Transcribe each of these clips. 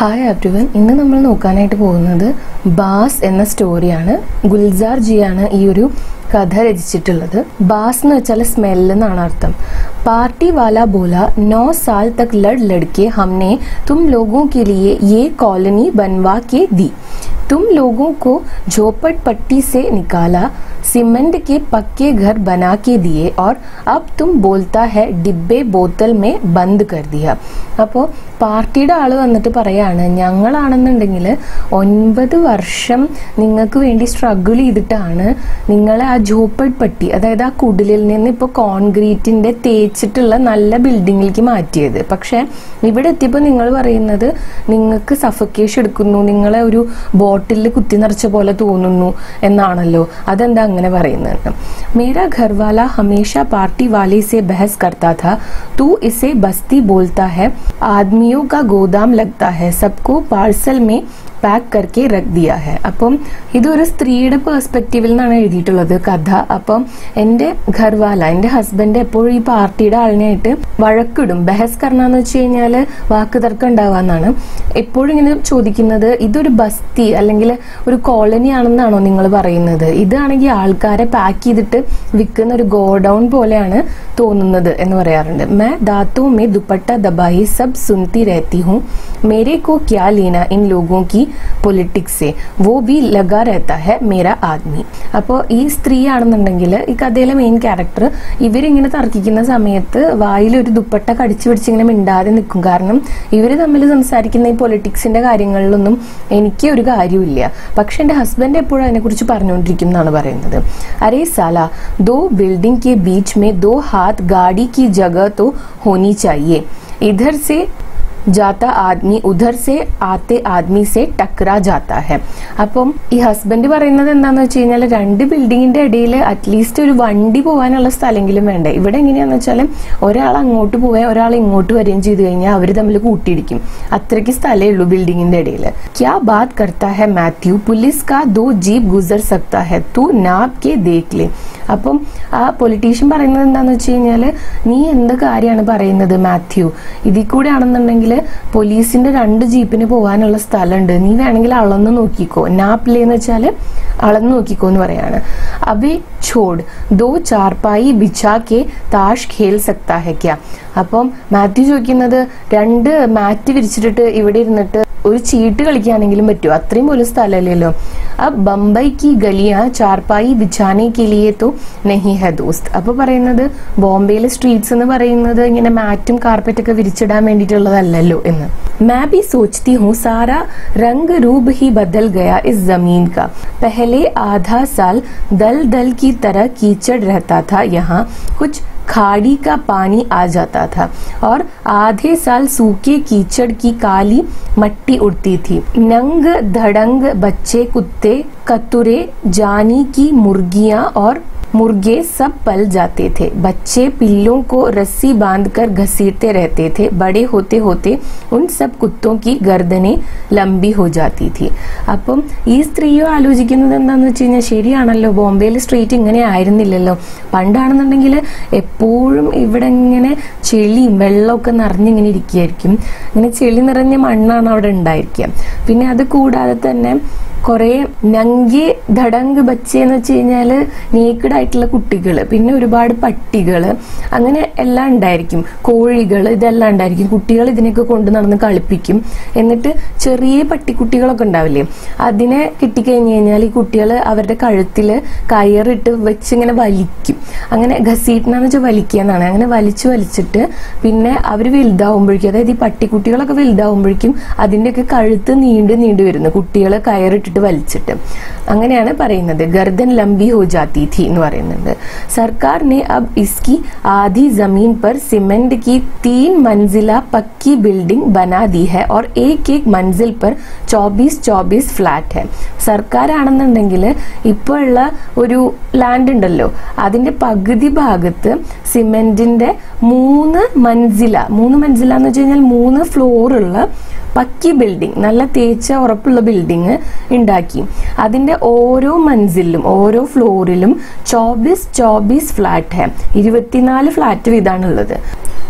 Hi everyone ഇന്ന് നമ്മൾ നോക്കാനായിട്ട് പോകുന്നത് ബാസ് എന്ന സ്റ്റോറിയാണ് ഗുൽസാർ ജിയാണ് ഈ ഒരു കഥ രചിച്ചിട്ടുള്ളത് ബാസ് എന്ന് വെച്ചാൽ സ്മെൽ എന്നാണ് അർത്ഥം പാർട്ടി वाला बोला नौ साल तक लड़ लड़के हमने तुम लोगों के लिए ये कॉलोनी बनवा के दी तुम लोगों को झोपड़ पट्टी से निकाला सीमेंट के पक्के घर बना के दिए और अब तुम बोलता है डिब्बे बोतल में ബന്ദ് കർ ദിയ അപ്പോൾ പാർട്ടിയുടെ ആള് വന്നിട്ട് പറയാണ് ഞങ്ങളാണെന്നുണ്ടെങ്കിൽ ഒൻപത് വർഷം നിങ്ങൾക്ക് വേണ്ടി സ്ട്രഗിൾ ചെയ്തിട്ടാണ് നിങ്ങളെ ആ ജോപ്പഡ് പട്ടി അതായത് ആ കുടിലിൽ നിന്ന് ഇപ്പോൾ കോൺക്രീറ്റിന്റെ തേച്ചിട്ടുള്ള നല്ല ബിൽഡിങ്ങിലേക്ക് മാറ്റിയത് പക്ഷെ ഇവിടെ എത്തിയപ്പോൾ നിങ്ങൾ പറയുന്നത് നിങ്ങൾക്ക് സഫക്കേഷൻ എടുക്കുന്നു നിങ്ങളെ ഒരു ബോട്ടിലിൽ കുത്തി നിറച്ച പോലെ തോന്നുന്നു എന്നാണല്ലോ അതെന്താ അങ്ങനെ പറയുന്നത് മേരാ ഘർവാല ഹമേശ പാർട്ടി വാലെ से बहस करता था तू इसे बस्ती बोलता है आदमियों का गोदाम लगता है सबको पार्सल में പാക്ക് കർക്കെ റഖ് ദിയ ഹെ അപ്പം ഇതൊരു സ്ത്രീയുടെ പേഴ്സ്പെക്റ്റീവിൽ നിന്നാണ് എഴുതിയിട്ടുള്ളത് കഥ അപ്പം എൻ്റെ ഘർവാല എൻ്റെ ഹസ്ബൻഡ് എപ്പോഴും ഈ പാർട്ടിയുടെ ആളിനായിട്ട് വഴക്കിടും ബഹസ് കർണ എന്ന് വെച്ച് കഴിഞ്ഞാൽ വാക്ക് തർക്കം ഉണ്ടാവാന്നാണ് എപ്പോഴും ഇങ്ങനെ ചോദിക്കുന്നത് ഇതൊരു ബസ്തി അല്ലെങ്കിൽ ഒരു കോളനി ആണെന്നാണോ നിങ്ങൾ പറയുന്നത് ഇതാണെങ്കിൽ ആൾക്കാരെ പാക്ക് ചെയ്തിട്ട് വിൽക്കുന്ന ഒരു ഗോഡൌൺ പോലെയാണ് തോന്നുന്നത് എന്ന് പറയാറുണ്ട് मैं दांतों में दुपट्टा दबाए सब सुनती रहती हूँ मेरे को क्या लेना इन लोगों की പൊളിറ്റിക്സ് से वो भी लगा रहता है मेरा ആദ്മി അപ്പോൾ ഈ സ്ത്രീ ആണെന്നുണ്ടെങ്കിൽ ഈ കഥയിലെ മെയിൻ ക്യാരക്ടർ ഇവരിങ്ങനെ തർക്കിക്കുന്ന സമയത്ത് വായിൽ ഒരു ദുപ്പട്ട കടിച്ചു പിടിച്ച് ഇങ്ങനെ മിണ്ടാതെ നിൽക്കും കാരണം ഇവർ തമ്മിൽ സംസാരിക്കുന്ന ഈ പൊളിറ്റിക്സിന്റെ കാര്യങ്ങളിലൊന്നും എനിക്ക് ഒരു കാര്യമില്ല പക്ഷെ എൻ്റെ ഹസ്ബൻഡ് എപ്പോഴും അതിനെക്കുറിച്ച് പറഞ്ഞുകൊണ്ടിരിക്കും എന്നാണ് പറയുന്നത് അരേ സാല ദോ ബിൽഡിംഗ് के बीच में दो हाथ गाड़ी की जगह तो होनी चाहिए इधर से जाता आदमी उधर से ആത്തെ ആദ്മി സെ ടക്രാ ജാത്ത ഹെ അപ്പം ഈ ഹസ്ബൻഡ് പറയുന്നത് എന്താന്ന് വെച്ച് കഴിഞ്ഞാൽ രണ്ട് ബിൽഡിങ്ങിന്റെ ഇടയിൽ അറ്റ്ലീസ്റ്റ് ഒരു വണ്ടി പോകാനുള്ള സ്ഥലമെങ്കിലും വേണ്ടേ ഇവിടെ എങ്ങനെയാന്ന് വെച്ചാൽ ഒരാൾ അങ്ങോട്ട് പോവുകയും ഒരാൾ ഇങ്ങോട്ട് വരികയും ചെയ്തു കഴിഞ്ഞാൽ അവർ തമ്മിൽ കൂട്ടിയിടിക്കും അത്രയ്ക്ക് സ്ഥലമേ ഉള്ളൂ ബിൽഡിങ്ങിന്റെ ഇടയിൽ ക്യാ ബാത് കർത്താ ഹെ മാത്യു പുലിസ് കാ ദോ ജീപ്പ് ഗുസർ സക്താ ഹെ തു നാപ് കെ ദേഖ് ലേ അപ്പം ആ പൊളിറ്റീഷ്യൻ പറയുന്നത് എന്താന്ന് വെച്ച് കഴിഞ്ഞാൽ നീ എന്ത് കാര്യമാണ് പറയുന്നത് മാത്യു ഇതിൽ കൂടെ ആണെന്നുണ്ടെങ്കിൽ പോലീസിന്റെ രണ്ട് ജീപ്പിന് പോകാനുള്ള സ്ഥലമുണ്ട് നീ വേണമെങ്കിൽ അളന്ന് നോക്കിക്കോ നാപ്പിലെ എന്ന് വെച്ചാൽ അളന്ന് നോക്കിക്കോ എന്ന് പറയാണ് അബി ഛോഡ് ദോ ചാർപ്പായി ബിച്ചാ കെ താഷ് ഖേൽ സക്താ ഹെ ക്യാ അപ്പം മാത്യു ചോദിക്കുന്നത് രണ്ട് മാറ്റ് വിരിച്ചിട്ടിട്ട് ഇവിടെ ഇരുന്നിട്ട് ഒരു ചീട്ട് കളിക്കാനെങ്കിലും പറ്റുമോ അത്രയും പോലും സ്ഥലമല്ലല്ലോ अब बम्बई की गलियां चारपाई बिछाने के लिए तो नहीं है दोस्त അപ്പൊ പറയുന്നത് ബോംബെയിലെ സ്ട്രീറ്റ്സ് എന്ന് പറയുന്നത് ഇങ്ങനെ മാറ്റും കാർപ്പറ്റ് ഒക്കെ വിരിച്ചിടാൻ വേണ്ടിയിട്ടുള്ളതല്ലല്ലോ എന്ന് मैं भी सोचती हूँ सारा रंग रूप ही बदल गया इस जमीन का पहले आधा साल दल दल की तरह कीचड़ रहता था यहाँ कुछ खाड़ी का पानी आ जाता था और आधे साल सूखे कीचड़ की काली मट्टी उड़ती थी नंग धड़ंग बच्चे कुत्ते कतुरे जानी की मुर्गियां और मुर्गे सब पल जाते थे बच्चे पिल्लों को रस्सी बांधकर घसीटते रहते थे बड़े होते होते उन सब कुत्तों की गर्दनें लंबी हो जाती थी അപ്പം ഈ സ്ത്രീയോ ആലോചിക്കുന്നത് എന്താണെന്ന് വെച്ച് കഴിഞ്ഞാൽ ശരിയാണല്ലോ ബോംബെയിലെ സ്ട്രീറ്റ് ഇങ്ങനെ ആയിരുന്നില്ലല്ലോ പണ്ടാണെന്നുണ്ടെങ്കിൽ എപ്പോഴും ഇവിടെ ഇങ്ങനെ ചെളിയും വെള്ളമൊക്കെ നിറഞ്ഞിങ്ങനെ ഇരിക്കുകയായിരിക്കും ഇങ്ങനെ ചെളി നിറഞ്ഞ മണ്ണാണ് അവിടെ ഉണ്ടായിരിക്കുക പിന്നെ അത് കൂടാതെ തന്നെ കുറെ നങ്കി ധടങ്ക് ബച്ച എന്ന് വെച്ച് കഴിഞ്ഞാല് നേക്കഡ് ആയിട്ടുള്ള കുട്ടികൾ പിന്നെ ഒരുപാട് പട്ടികൾ അങ്ങനെ എല്ലാം ഉണ്ടായിരിക്കും കോഴികൾ ഇതെല്ലാം ഉണ്ടായിരിക്കും കുട്ടികൾ ഇതിനൊക്കെ കൊണ്ട് നടന്ന് കളിപ്പിക്കും എന്നിട്ട് ചെറിയ പട്ടിക്കുട്ടികളൊക്കെ ഉണ്ടാവില്ലേ അതിനെ കിട്ടിക്കഴിഞ്ഞ് കഴിഞ്ഞാൽ ഈ കുട്ടികൾ അവരുടെ കഴുത്തിൽ കയറിട്ട് വെച്ചിങ്ങനെ വലിക്കും അങ്ങനെ ഘസീട്ടനെന്ന് വെച്ചാൽ വലിക്കുക എന്നാണ് അങ്ങനെ വലിച്ചു വലിച്ചിട്ട് പിന്നെ അവർ വലുതാവുമ്പോഴേക്കും അതായത് ഈ പട്ടിക്കുട്ടികളൊക്കെ വലുതാവുമ്പോഴേക്കും അതിൻ്റെയൊക്കെ കഴുത്ത് നീണ്ടു നീണ്ടു വരുന്നു കുട്ടികൾ കയറിട്ടിട്ട് വലിച്ചിട്ട് അങ്ങനെയാണ് പറയുന്നത് ഗർദൻ ലംബി ഹോ ജാത്തി थी എന്ന് പറയുന്നുണ്ട് സർക്കാർ ने अब इसकी आधी जमीन पर सीमेंट की तीन मंजिला पक्की बिल्डिंग बना दी है और एक एक मंजिल पर 24 24 ഫ്ലാറ്റ് है സർക്കാർ ആണെന്നുണ്ടെങ്കിൽ ഇപ്പോൾ ഉള്ള ഒരു ലാൻഡ് ഉണ്ടല്ലോ അതിന്റെ പകുതി ഭാഗത്ത് സിമെന്റിന്റെ മൂന്ന് മൻസില മൂന്ന് മൻസില എന്ന് വെച്ച് കഴിഞ്ഞാൽ മൂന്ന് ഫ്ലോറുള്ള പക്കി ബിൽഡിംഗ് നല്ല തേച്ച ഉറപ്പുള്ള ബിൽഡിംഗ് ഉണ്ടാക്കി അതിന്റെ ഓരോ മൻസിലും ഓരോ ഫ്ലോറിലും ചോബീസ് ചോബീസ് ഫ്ലാറ്റ് ഹെ ഇരുപത്തിനാല് ഫ്ലാറ്റ് വീതാണുള്ളത്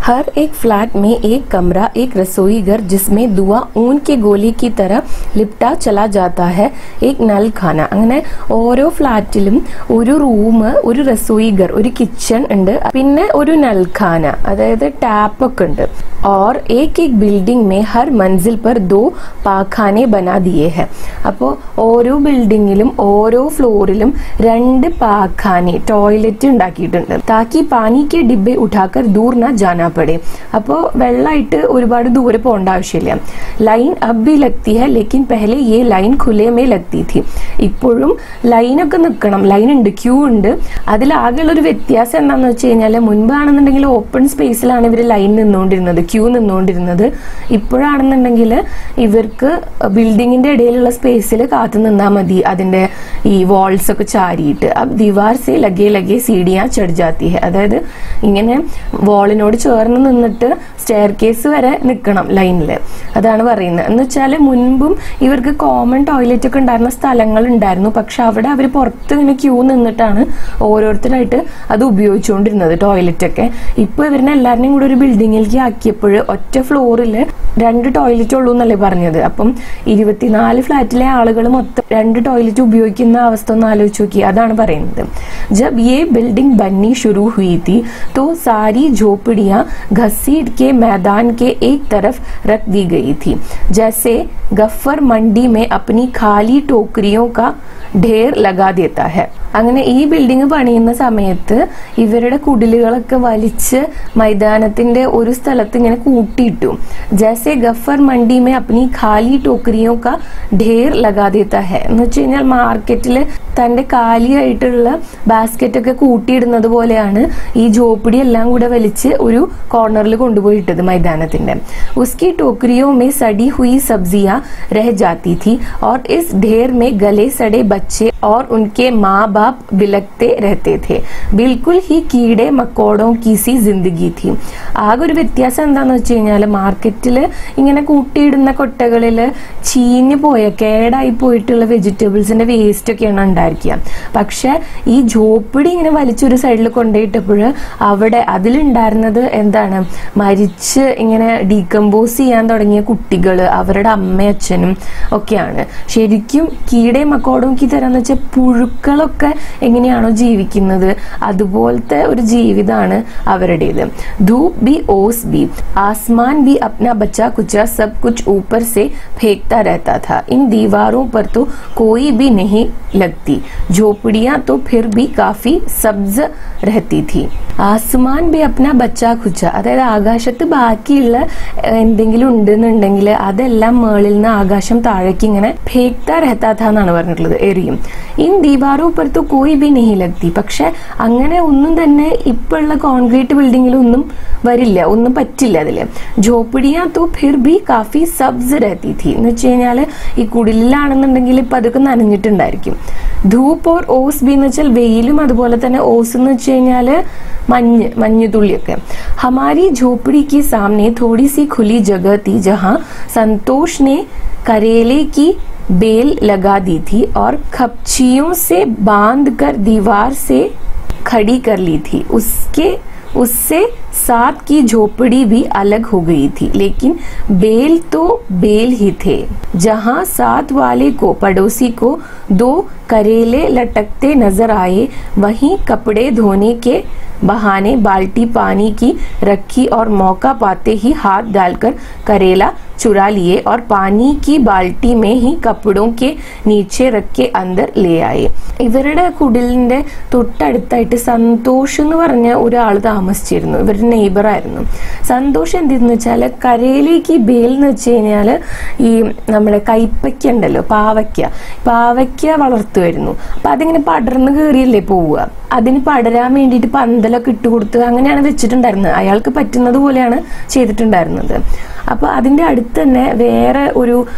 हर एक फ्लैट में एक कमरा एक रसोई घर जिसमें दुआ ऊन के गोली की तरह लिपटा चला जाता है एक नल खाना അങ്ങനെ ഓരോ ഫ്ലാറ്റിലും ഒരു റൂം ഒരു റസോയി ഘർ ഒരു കിച്ചൺ ഉണ്ട് പിന്നെ ഒരു നൽഖാന അതായത് ടാപ്പ് ഒക്കെ ഉണ്ട് और एक एक बिल्डिंग में हर मंजिल पर दो പാഖാനെ ബനാ ദിയേ ഹെ അപ്പോൾ ഓരോ ബിൽഡിങ്ങിലും ഓരോ ഫ്ലോറിലും രണ്ട് പാഖാനെ ടോയ്ലറ്റ് ഉണ്ടാക്കിയിട്ടുണ്ട് താക്കി പാനി കെ ഡിബ്ബെ ഉഠാക്കർ ദൂർ ന ജാനാ പടേ അപ്പോൾ വെള്ളമായിട്ട് ഒരുപാട് ദൂരെ പോകേണ്ട ആവശ്യമില്ല ലൈൻ അബ് ഭി ലഗ്തി ഹെ ലേക്കിൻ പെഹലെ യേ ലൈൻ ഖുലെ മേ ലഗ്തി थी ഇപ്പോഴും ലൈനൊക്കെ നിൽക്കണം ലൈൻ ഉണ്ട് ക്യൂ ഉണ്ട് അതിലാകെയുള്ള ഒരു വ്യത്യാസം എന്താണെന്ന് വെച്ച് കഴിഞ്ഞാൽ മുൻപാണെന്നുണ്ടെങ്കിൽ ഓപ്പൺ സ്പേസിലാണ് ഇവർ ലൈൻ നിന്നുകൊണ്ടിരുന്നത് ക്യൂ നിന്നുകൊണ്ടിരുന്നത് ഇപ്പോഴാണെന്നുണ്ടെങ്കിൽ ഇവർക്ക് ബിൽഡിങ്ങിന്റെ ഇടയിലുള്ള സ്പേസിൽ കാത്തു നിന്നാൽ മതി അതിന്റെ ഈ വാൾസ് ഒക്കെ ചാരിയിട്ട് അബ് ദിവാർ സെ ലഗേ ലഗേ സീഡിയാ ചട് ജാത്തി ഹെ അതായത് ഇങ്ങനെ വാളിനോട് ചേർന്ന് നിന്നിട്ട് സ്റ്റെയർ കേസ് വരെ നിൽക്കണം ലൈനിൽ അതാണ് പറയുന്നത് എന്ന് വെച്ചാൽ മുൻപും ഇവർക്ക് കോമൺ ടോയ്ലറ്റ് ഒക്കെ ഉണ്ടായിരുന്ന സ്ഥലങ്ങൾ ഉണ്ടായിരുന്നു പക്ഷെ അവിടെ അവർ പുറത്ത് ഇങ്ങനെ ക്യൂ നിന്നിട്ടാണ് ഓരോരുത്തരായിട്ട് അത് ഉപയോഗിച്ചുകൊണ്ടിരുന്നത് ടോയ്ലറ്റ് ഒക്കെ ഇപ്പൊ ഇവരിനെ എല്ലാവരുടെയും കൂടെ ഒരു ബിൽഡിങ്ങിലേക്ക് ആക്കിയപ്പോൾ ഒറ്റ ഫ്ലോറിൽ രണ്ട് ടോയ്ലറ്റ് ഉള്ളൂ എന്നല്ലേ പറഞ്ഞത് അപ്പം ഇരുപത്തിനാല് ഫ്ലാറ്റിലെ ആളുകൾ മൊത്തം രണ്ട് ടോയ്ലറ്റ് ഉപയോഗിക്കുന്ന അവസ്ഥ ഒന്ന് ആലോചിച്ച് നോക്കി അതാണ് പറയുന്നത് ജബ് യേ ബിൽഡിംഗ് ബന്നി शुरू हुई थी तो सारी झोपड़ियां घसीट के मैदान के एक तरफ रख दी गई थी जैसे गफ्फर मंडी में अपनी खाली टोकरियों का ढेर लगा देता है അങ്ങനെ ഈ ബിൽഡിംഗ് പണിയുന്ന സമയത്ത് ഇവരുടെ കുടിലുകളൊക്കെ വലിച്ച് മൈതാനത്തിന്റെ ഒരു സ്ഥലത്ത് ഇങ്ങനെ കൂട്ടിയിട്ടു ജैसे ഗഫർ മണ്ടി മേ അപ്നി ഖാലി ടോക്കറിയോ കാ ഢേർ ലഗാ ദേത്താ ഹെ എന്ന് വെച്ച് കഴിഞ്ഞാൽ മാർക്കറ്റിൽ തന്റെ കാലിയായിട്ടുള്ള ബാസ്ക്കറ്റ് ഒക്കെ കൂട്ടിയിടുന്നത് പോലെയാണ് ഈ ജോപ്പിടി എല്ലാം കൂടെ വലിച്ച് ഒരു കോർണറിൽ കൊണ്ടുപോയിട്ടത് മൈതാനത്തിന്റെ ഉസ്കി ടോക്കറിയോ മേ സടി हुई सब्जियां रह जाती थी और इस ढेर में गले सड़े बच्चे और उनके माँ बाप बिलकते रहते थे बिल्कुल ही കീടെ മക്കോടോ കീസി ജിന്ദഗി थी ആകെ ഒരു വ്യത്യാസം എന്താന്ന് വെച്ച് കഴിഞ്ഞാൽ മാർക്കറ്റിൽ ഇങ്ങനെ കൂട്ടിയിടുന്ന കൊട്ടകളിൽ ചീഞ്ഞു പോയ കേടായി പോയിട്ടുള്ള വെജിറ്റബിൾസിന്റെ വേസ്റ്റ് ഒക്കെയാണ് ഉണ്ടായിരിക്കുക പക്ഷെ ഈ ജോപ്പിടി ഇങ്ങനെ വലിച്ചൊരു സൈഡിൽ കൊണ്ടുപോയിട്ടപ്പോൾ അവിടെ അതിലുണ്ടായിരുന്നത് എന്താണ് മരിച്ച് ഇങ്ങനെ ഡീകമ്പോസ് ചെയ്യാൻ തുടങ്ങിയ കുട്ടികൾ അവരുടെ അമ്മയും അച്ഛനും ഒക്കെയാണ് ശരിക്കും കീടെ മക്കോടും കീ തരാന്ന് വെച്ചാൽ പുഴുക്കളൊക്കെ എങ്ങനെയാണോ ജീവിക്കുന്നത് അതുപോലത്തെ ഒരു ജീവിതമാണ് അവരുടേത് ധൂപ് ബി ഓസ് ബി ആസ്മാൻ ബി अपना बच्चा कुचा सब कुछ ऊपर से फेंकता रहता था इन दीवारों पर तो कोई भी नहीं लगती झोपड़ियां तो फिर भी काफी सब्ज रहती थी ആസ്മാൻ ബി അപ്ന ബച്ച കുച്ച അതായത് ആകാശത്ത് ബാക്കിയുള്ള ഏഹ്, എന്തെങ്കിലും ഉണ്ടെന്നുണ്ടെങ്കിൽ അതെല്ലാം മേളിൽ നിന്ന് ആകാശം താഴേക്ക് ഇങ്ങനെ ഫേക്ത രഹത്താത്ത എന്നാണ് പറഞ്ഞിട്ടുള്ളത് എറിയും ഇൻ ദീവാറോ പുറത്ത് കോയി ബി നെഹി ലഗ്തി പക്ഷെ അങ്ങനെ ഒന്നും തന്നെ ഇപ്പൊ ഉള്ള കോൺക്രീറ്റ് ബിൽഡിങ്ങിലൊന്നും വരില്ല ഒന്നും പറ്റില്ല അതില് ജോപ്പിടിയാ തോ ഫിർ ബി കാഫി സബ്സ് രഹത്തി थी എന്ന് വെച്ച് കഴിഞ്ഞാല് ഈ കുടിലാണെന്നുണ്ടെങ്കിൽ ഇപ്പൊ അതൊക്കെ നനഞ്ഞിട്ടുണ്ടായിരിക്കും ധൂപ്പ് ഓർ ഓസ് ബി എന്ന് വെച്ചാൽ വെയിലും അതുപോലെ തന്നെ ഓസ് എന്ന് വെച്ച് കഴിഞ്ഞാല് മഞ്ഞ് മഞ്ഞുതുള്ളിയൊക്കെ ഹമാരി झोपड़ी के सामने थोड़ी सी खुली जगह थी जहां संतोष ने करेले की बेल लगा दी थी और खपचियों से बांध कर दीवार से खड़ी कर ली थी उसके उससे सात की झोपड़ी भी अलग हो गई थी लेकिन बेल तो बेल ही थे जहां सात वाले को पड़ोसी को दो करेले लटकते नजर आए वहीं कपड़े धोने के बहाने बाल्टी पानी की रखी और मौका पाते ही हाथ डालकर करेला चुरा लिए और पानी की बाल्टी में ही कपड़ों के नीचे रख के अंदर ले आए ഇവരുടെ കുടിലിന്റെ തൊട്ടടുത്തായിട്ട് സന്തോഷ് എന്ന് പറഞ്ഞ ഒരാൾ താമസിച്ചിരുന്നു ഇവരുടെ നെയ്ബർ ആയിരുന്നു സന്തോഷ് എന്തെന്ന് വെച്ചാൽ കരയിലേക്ക് ബേൽ എന്ന് വെച്ച് കഴിഞ്ഞാല് ഈ നമ്മുടെ കൈപ്പയ്ക്ക ഉണ്ടല്ലോ പാവയ്ക്ക പാവയ്ക്ക വളർത്തുമായിരുന്നു അപ്പൊ അതിങ്ങനെ പടർന്ന് കയറിയല്ലേ പോവുക അതിന് പടരാൻ വേണ്ടിയിട്ട് പന്തലൊക്കെ ഇട്ട് കൊടുത്ത് അങ്ങനെയാണ് വെച്ചിട്ടുണ്ടായിരുന്നത് അയാൾക്ക് പറ്റുന്നത് പോലെയാണ് ചെയ്തിട്ടുണ്ടായിരുന്നത് അപ്പൊ അതിന്റെ അടുത്ത് തന്നെ വേറെ ഒരു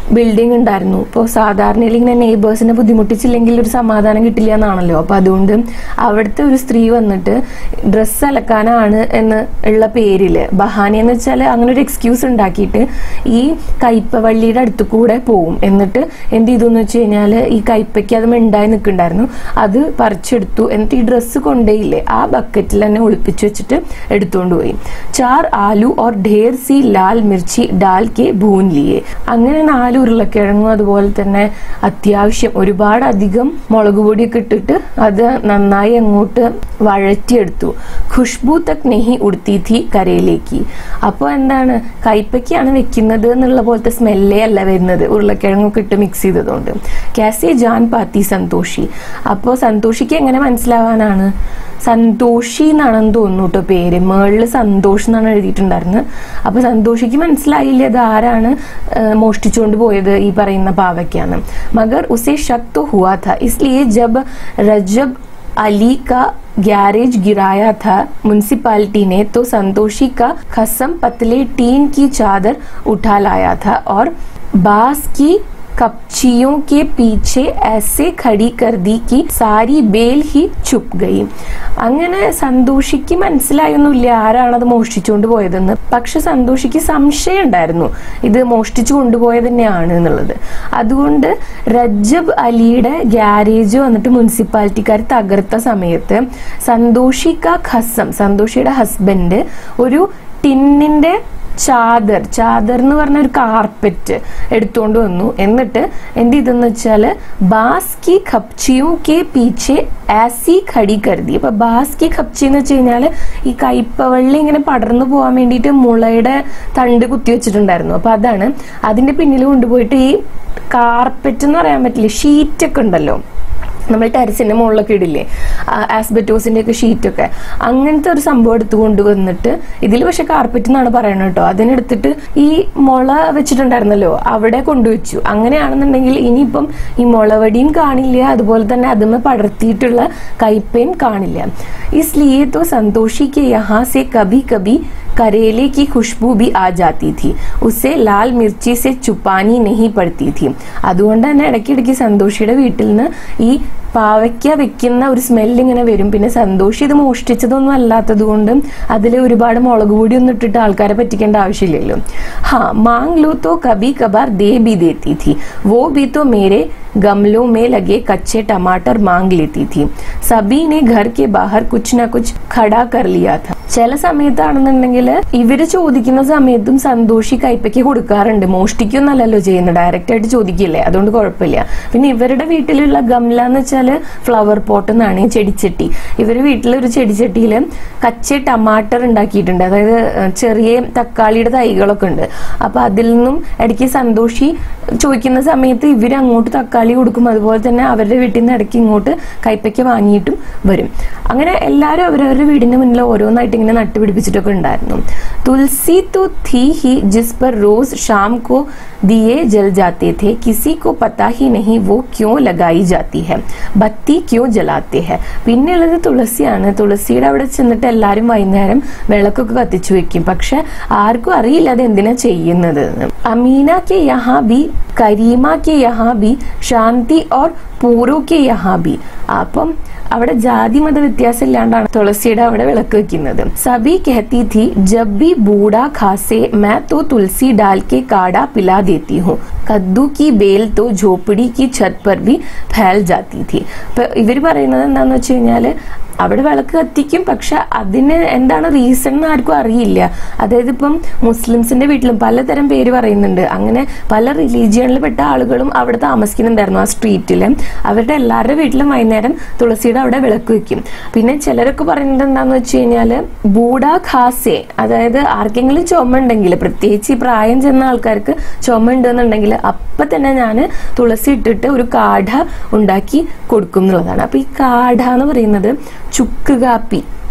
ബിൽഡിംഗ് ഉണ്ടായിരുന്നു ഇപ്പോൾ സാധാരണയിൽ ഇങ്ങനെ നെയ്ബേഴ്സിനെ ബുദ്ധിമുട്ടിച്ചില്ലെങ്കിൽ ഒരു സമാധാനം കിട്ടില്ല എന്നാണല്ലോ അപ്പൊ അതുകൊണ്ട് അവിടുത്തെ ഒരു സ്ത്രീ വന്നിട്ട് ഡ്രസ്സ് അലക്കാനാണ് എന്ന് ഉള്ള പേരില് ബഹാനി എന്ന് വെച്ചാൽ അങ്ങനെ ഒരു എക്സ്ക്യൂസ് ഉണ്ടാക്കിയിട്ട് ഈ കയ്പവള്ളിയുടെ അടുത്ത് കൂടെ പോവും എന്നിട്ട് എന്ത് ചെയ്തു എന്ന് വെച്ച് കഴിഞ്ഞാൽ ഈ കയ്പയ്ക്ക് അത് മിണ്ടായി നിൽക്കുന്നുണ്ടായിരുന്നു അത് പറിച്ചെടുത്തു എന്നിട്ട് ഈ ഡ്രസ്സ് കൊണ്ടേയില്ലേ ആ ബക്കറ്റിൽ തന്നെ ഒളിപ്പിച്ചു വെച്ചിട്ട് എടുത്തുകൊണ്ട് പോയി ചാർ ആലു ഓർ ഢേർ സി ലാൽ മിർച്ചി ഡാൽ കെ ഭൂൻ ലിയെ അങ്ങനെ നാല് ഉരുളക്കിഴങ്ങും അതുപോലെ തന്നെ അത്യാവശ്യം ഒരുപാട് അധികം മുളക് പൊടിയൊക്കെ ഇട്ടിട്ട് അത് നന്നായി അങ്ങോട്ട് വഴറ്റിയെടുത്തു ഖുഷ്ബു തക് നെഹി ഉടുത്തി തീ കരയിലേക്ക് അപ്പോൾ എന്താണ് കൈപ്പയ്ക്കാണ് വെക്കുന്നത് എന്നുള്ള പോലത്തെ സ്മെല്ലേ അല്ല വരുന്നത് ഉരുളക്കിഴങ്ങൊക്കെ ഇട്ട് മിക്സ് ചെയ്തതുകൊണ്ട് കാസെ ജാൻ പാത്തി സന്തോഷി അപ്പോൾ സന്തോഷിക്ക് എങ്ങനെ മനസ്സിലാവാനാണ് സന്തോഷി എന്നാണെന്ന് തോന്നുന്നു കേട്ടോ പേര് മേളിൽ സന്തോഷ് എന്നാണ് എഴുതിയിട്ടുണ്ടായിരുന്നത് അപ്പൊ സന്തോഷിക്ക് മനസ്സിലായില്ല അത് ആരാണ് ആ, മോഷ്ടിച്ചുകൊണ്ട് പോയത് ഈ പറയുന്ന പാവയ്ക്കാണ് മഗർ ഉസേ ശക്ത് ഹുവാ ഥ ഇസ്ലിയെ ജബ് रजब अली का गैरेज गिराया था म्यूनिसिपालिटी ने तो संतोषी का खसम पतले टीन की चादर उठा लाया था और बांस की कपचियों के पीछे ऐसे खड़ी कर दी कि सारी बेल ही छुप गई അങ്ങനെ സന്തോഷിക്ക് മനസ്സിലായൊന്നുമില്ല ആരാണത് മോഷ്ടിച്ചുകൊണ്ട് പോയതെന്ന് പക്ഷെ സന്തോഷിക്ക് സംശയം ഉണ്ടായിരുന്നു ഇത് മോഷ്ടിച്ചു കൊണ്ടുപോയത് തന്നെയാണ് എന്നുള്ളത് അതുകൊണ്ട് റജബ് അലിയുടെ ഗ്യാരേജ് വന്നിട്ട് മുനിസിപ്പാലിറ്റിക്കാർ തകർത്ത സമയത്ത് സന്തോഷിക്ക ഖസം സന്തോഷിയുടെ ഹസ്ബൻഡ് ഒരു ടിന്നിന്റെ ചാദർ ചാദർ എന്ന് പറഞ്ഞ ഒരു കാർപ്പറ്റ് എടുത്തുകൊണ്ട് വന്നു എന്നിട്ട് എന്ത് ചെയ്തെന്ന് വെച്ചാല് ബാസ് കി ഖപ്ചിയും കെ പീച്ചെ ആസി ഖടി കരുതി അപ്പൊ ബാസ് കി ഖപ്ചി എന്ന് വെച്ച് കഴിഞ്ഞാല് ഈ കയ്പവള്ളി ഇങ്ങനെ പടർന്നു പോകാൻ വേണ്ടിയിട്ട് മുളയുടെ തണ്ട് കുത്തി വെച്ചിട്ടുണ്ടായിരുന്നു അപ്പൊ അതാണ് അതിന്റെ പിന്നിൽ കൊണ്ടുപോയിട്ട് ഈ കാർപ്പറ്റ് എന്ന് പറയാൻ പറ്റില്ല ഷീറ്റൊക്കെ ഉണ്ടല്ലോ നമ്മൾ ടെറസിന്റെ മുകളിലൊക്കെ ഇടില്ലേ ആസ്ബറ്റോസിന്റെ ഒക്കെ ഷീറ്റൊക്കെ അങ്ങനത്തെ ഒരു സംഭവം എടുത്തു കൊണ്ടുവന്നിട്ട് ഇതിൽ പക്ഷെ കാർപ്പറ്റ് എന്നാണ് പറയുന്നത് കേട്ടോ അതിനെടുത്തിട്ട് ഈ മുള വെച്ചിട്ടുണ്ടായിരുന്നല്ലോ അവിടെ കൊണ്ടുവച്ചു അങ്ങനെയാണെന്നുണ്ടെങ്കിൽ ഇനിയിപ്പം ഈ മുളവടിയും കാണില്ല അതുപോലെ തന്നെ അതുമേ പടർത്തിയിട്ടുള്ള കൈപ്പയും കാണില്ല इसलिए तो संतोषी के यहाँ से कभी कभी करेले की खुशबू भी आ जाती थी उसे लाल मिर्ची से छुपानी नहीं पड़ती थी അതുകൊണ്ട് തന്നെ ഇടയ്ക്കിടയ്ക്ക് സന്തോഷിയുടെ വീട്ടിൽ നിന്ന് ഈ പാവയ്ക്ക വെക്കുന്ന ഒരു സ്മെല്ല് ഇങ്ങനെ വരും പിന്നെ സന്തോഷി ഇത് മോഷ്ടിച്ചതൊന്നും അല്ലാത്തത് കൊണ്ട് അതിൽ ഒരുപാട് മുളക് പൊടി ഒന്നും ഇട്ടിട്ട് ആൾക്കാരെ പറ്റിക്കേണ്ട ആവശ്യമില്ലല്ലോ ഹാ മാങ് ലോ तो कभी कभार दे भी देती थी वो भी तो मेरे गमलों में लगे कच्चे टमाटर मांग लेती थी सभी ने घर के बाहर कुछ ना कुछ खड़ा कर लिया था ചില സമയത്താണെന്നുണ്ടെങ്കിൽ ഇവര് ചോദിക്കുന്ന സമയത്തും സന്തോഷി കൈപ്പയ്ക്ക് കൊടുക്കാറുണ്ട് മോഷ്ടിക്കൊന്നല്ലല്ലോ ചെയ്യുന്നത് ഡയറക്റ്റ് ആയിട്ട് ചോദിക്കില്ലേ അതുകൊണ്ട് കുഴപ്പമില്ല പിന്നെ ഇവരുടെ വീട്ടിലുള്ള ഗംല എന്ന് വെച്ചാൽ ഫ്ലവർ പോട്ട് എന്നാണ് ഈ ചെടിച്ചട്ടി ഇവരുടെ വീട്ടിലൊരു ചെടിച്ചട്ടിയിൽ കച്ച ടമാട്ടർ ഉണ്ടാക്കിയിട്ടുണ്ട് അതായത് ഏഹ്, ചെറിയ തക്കാളിയുടെ തൈകളൊക്കെ ഉണ്ട് അപ്പൊ അതിൽ നിന്നും ഇടയ്ക്ക് സന്തോഷി ചോദിക്കുന്ന സമയത്ത് ഇവർ അങ്ങോട്ട് തക്കാളി കൊടുക്കും അതുപോലെ തന്നെ അവരുടെ വീട്ടിൽ നിന്ന് ഇടയ്ക്ക് ഇങ്ങോട്ട് കൈപ്പയ്ക്ക വാങ്ങിയിട്ടും വരും അങ്ങനെ എല്ലാവരും അവരവരുടെ വീടിന്റെ മുന്നിൽ ഓരോന്നായിട്ട് ഇങ്ങനെ നട്ടുപിടിപ്പിച്ചിട്ടൊക്കെ ഉണ്ടായിരുന്നു തുളസി तो थी ही जिस पर रोज शाम को दिए जल जाते थे किसी को पता ही नहीं वो क्यों लगाई जाती है ബത്തി ക്യോ ജലാത്തെ ഹെ പിന്നെയുള്ളത് തുളസിയാണ് തുളസിയുടെ അവിടെ ചെന്നിട്ട് എല്ലാവരും വൈകുന്നേരം വിളക്കൊക്കെ കത്തിച്ചു വെക്കും പക്ഷെ ആർക്കും അറിയില്ല അത് എന്തിനാ ചെയ്യുന്നത് എന്ന്. അമീന കെ യഹാ ബി കരീമ കെ യഹാ ബി ശാന്തി ഓർ പൂരോ കെ യഹാ ബി അപ്പം അവിടെ ജാതി മത വ്യത്യാസം ഇല്ലാണ്ടാണ് തുളസിയുടെ അവിടെ വിളക്ക് വെക്കുന്നത് സബി കഹത്തി थी जब भी बूढ़ा खासे मैं तो तुलसी डाल के काढ़ा पिला देती हूँ കദ്ദു കി ബേൽ തോ ഝോപ്പടി കി ഛത് പർ ബി ഫൈൽ ജാത്തി थी അപ്പൊ ഇവർ പറയുന്നത് എന്താന്ന് വെച്ച് കഴിഞ്ഞാല് അവിടെ വിളക്ക് കത്തിക്കും പക്ഷെ അതിന് എന്താണ് റീസൺ എന്ന് ആർക്കും അറിയില്ല അതായത് ഇപ്പം മുസ്ലിംസിന്റെ വീട്ടിലും പലതരം പേര് പറയുന്നുണ്ട് അങ്ങനെ പല റിലീജിയനിൽപ്പെട്ട ആളുകളും അവിടെ താമസിക്കുന്നുണ്ടായിരുന്നു ആ സ്ട്രീറ്റിൽ അവരുടെ എല്ലാവരുടെ വീട്ടിലും വൈകുന്നേരം തുളസിയുടെ അവിടെ വിളക്ക് വെക്കും പിന്നെ ചിലരൊക്കെ പറയുന്നത് എന്താന്ന് വെച്ച് കഴിഞ്ഞാല് ബൂഡ ഖാസെ അതായത് ആർക്കെങ്കിലും ചുമ ഉണ്ടെങ്കിൽ പ്രത്യേകിച്ച് ഈ പ്രായം ചെന്ന ആൾക്കാർക്ക് ചുമ ഉണ്ടെന്നുണ്ടെങ്കിൽ അപ്പൊ തന്നെ ഞാൻ തുളസി ഇട്ടിട്ട് ഒരു കാഠ ഉണ്ടാക്കി കൊടുക്കും എന്നുള്ളതാണ് അപ്പൊ ഈ കാഠ എന്ന് പറയുന്നത് ചുക്ക് കാപ്പി